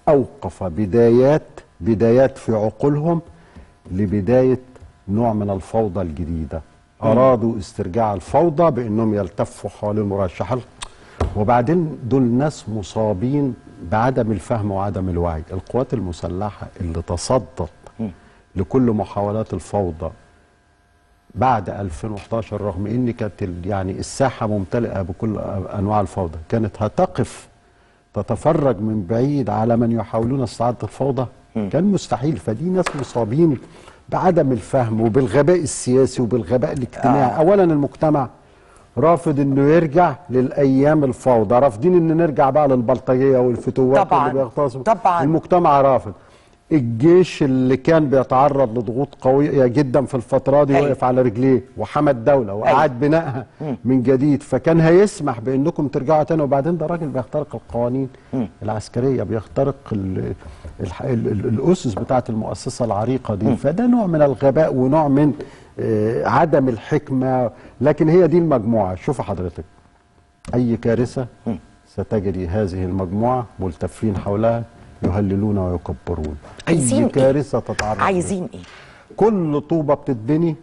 اوقف بدايات بدايات في عقولهم لبدايه نوع من الفوضى الجديده ارادوا استرجاع الفوضى بانهم يلتفوا حول المرشح وبعدين دول ناس مصابين بعدم الفهم وعدم الوعي القوات المسلحه اللي تصدت لكل محاولات الفوضى بعد 2011 رغم ان كانت ال- يعني الساحه ممتلئه بكل انواع الفوضى كانت هتقف تتفرج من بعيد على من يحاولون استعاده الفوضى كان مستحيل فدي ناس مصابين بعدم الفهم وبالغباء السياسي وبالغباء الاجتماعي آه. اولا المجتمع رافض انه يرجع للايام الفوضى رافضين ان نرجع بقى للبلطجيه والفتوات طبعاً. اللي بيغتصبوا طبعاً. المجتمع رافض الجيش اللي كان بيتعرض لضغوط قويه جدا في الفتره دي أيوة. وقف على رجليه وحمى الدوله واعاد بنائها من جديد فكان هيسمح بانكم ترجعوا تاني وبعدين ده راجل بيخترق القوانين العسكريه بيخترق ال ال ال ال الاسس بتاعه المؤسسه العريقه دي فده نوع من الغباء ونوع من آه، عدم الحكمه لكن هي دي المجموعه شوف حضرتك اي كارثه ستجري هذه المجموعه ملتفين حولها يهللون ويكبرون عايزين اي إيه؟ كارثه تتعرض لها. عايزين ايه كل طوبة بتتبني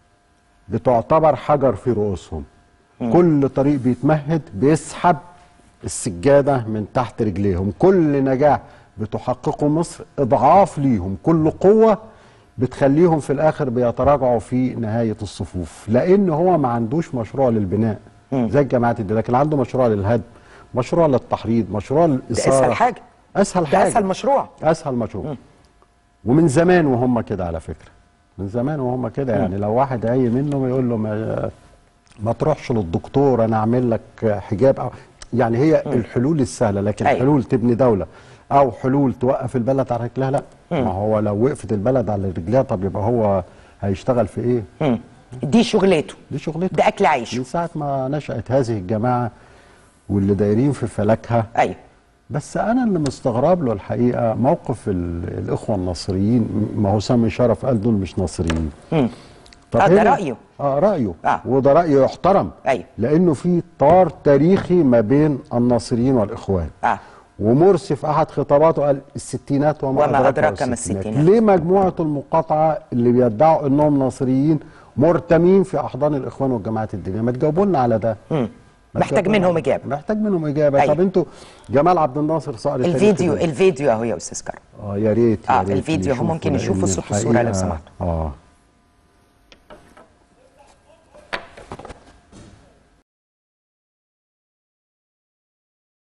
بتعتبر حجر في رؤوسهم كل طريق بيتمهد بيسحب السجادة من تحت رجليهم كل نجاح بتحققه مصر إضعاف ليهم كل قوة بتخليهم في الآخر بيتراجعوا في نهاية الصفوف لأن هو ما عندوش مشروع للبناء زي الجماعات دي لكن عنده مشروع للهدم مشروع للتحريض مشروع ده للإثارة اسهل حاجه أسهل ده حاجة اسهل مشروع اسهل مشروع ومن زمان وهم كده على فكره من زمان وهم كده يعني لو واحد عي منهم يقول له ما, ما تروحش للدكتور انا اعمل لك حجاب أو يعني هي الحلول السهله لكن أيوة. حلول تبني دوله او حلول توقف البلد على رجلها لا ما هو لو وقفت البلد على رجلها طب يبقى هو هيشتغل في ايه مم. دي شغلته دي شغلته ده اكل عيشه من ساعه ما نشات هذه الجماعه واللي دايرين في فلكها ايوه بس انا اللي مستغرب له الحقيقه موقف ال- الاخوه الناصريين ما هو سامي شرف قال دول مش ناصريين طب آه، ده هنا- رأيه. اه رايه آه. وده راي يحترم أيوه. لانه في طار تاريخي ما بين الناصريين والاخوان اه ومرسي في احد خطاباته قال الستينات وما, وما أدراك ما الستينات. الستينات. ليه مجموعه المقاطعه اللي بيدعوا انهم ناصريين مرتمين في احضان الاخوان والجماعات الدينيه ما تجاوبوا لنا على ده ما محتاج تجاوبوا لنا منهم على ده. إجابة. محتاج منهم اجابه أيوه. طب انتوا جمال عبد الناصر صقر التاريخ الفيديو ده. الفيديو اهو يا استاذ كرم اه يا ريت يا آه، ريت الفيديو هم نشوفه، ممكن يشوفوا لأن صوت والصورة لو الحقيقة- سمحتوا. اه